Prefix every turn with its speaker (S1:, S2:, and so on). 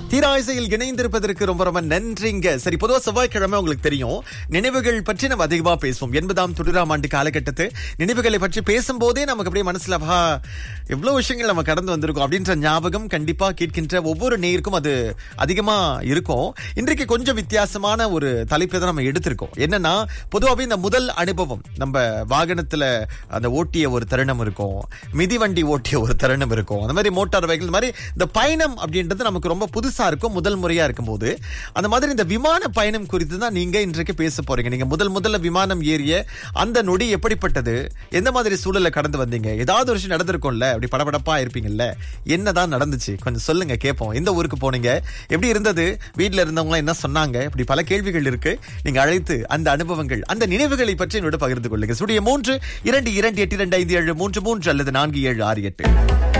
S1: தீராயிசையில் இணைந்திருப்பதற்கு ரொம்ப ரொம்ப நன்றிங்க சரி பொதுவா செவ்வாய்க்கிழமை உங்களுக்கு தெரியும் நினைவுகள் பற்றி நம்ம அதிகமா பேசுவோம் எண்பதாம் தொண்ணூறாம் ஆண்டு காலகட்டத்து நினைவுகளை பற்றி பேசும்போதே நமக்கு அப்படியே மனசுல வா எவ்வளவு விஷயங்கள் நம்ம கடந்து வந்திருக்கோம் அப்படின்ற ஞாபகம் கண்டிப்பா கேட்கின்ற ஒவ்வொரு நேருக்கும் அது அதிகமா இருக்கும் இன்றைக்கு கொஞ்சம் வித்தியாசமான ஒரு தலைப்பை தான் நம்ம எடுத்திருக்கோம் என்னன்னா பொதுவாகவே இந்த முதல் அனுபவம் நம்ம வாகனத்துல அந்த ஓட்டிய ஒரு தருணம் இருக்கும் மிதிவண்டி ஓட்டிய ஒரு தருணம் இருக்கும் அந்த மாதிரி மோட்டார் வெஹிக்கிள் இந்த மாதிரி இந்த பயணம் அப்படின்றது நமக்கு ரொம்ப புதுசா இருக்கும் முதல் முறையா இருக்கும்போது அந்த மாதிரி இந்த விமான பயணம் குறித்து தான் நீங்க இன்றைக்கு பேச போறீங்க நீங்க முதல் முதல்ல விமானம் ஏறிய அந்த நொடி எப்படிப்பட்டது எந்த மாதிரி சூழல்ல கடந்து வந்தீங்க ஏதாவது ஒரு விஷயம் நடந்திருக்கும்ல அப்படி படபடப்பா இருப்பீங்கல்ல என்னதான் நடந்துச்சு கொஞ்சம் சொல்லுங்க கேட்போம் எந்த ஊருக்கு போனீங்க எப்படி இருந்தது வீட்ல இருந்தவங்க என்ன சொன்னாங்க இப்படி பல கேள்விகள் இருக்கு நீங்க அழைத்து அந்த அனுபவங்கள் அந்த நினைவுகளை பற்றி என்னோட பகிர்ந்து கொள்ளுங்க சுடிய மூன்று இரண்டு இரண்டு எட்டு இரண்டு ஐந்து ஏழு மூன்று மூன்று அல்லது நான்கு ஏழு ஆறு எட்டு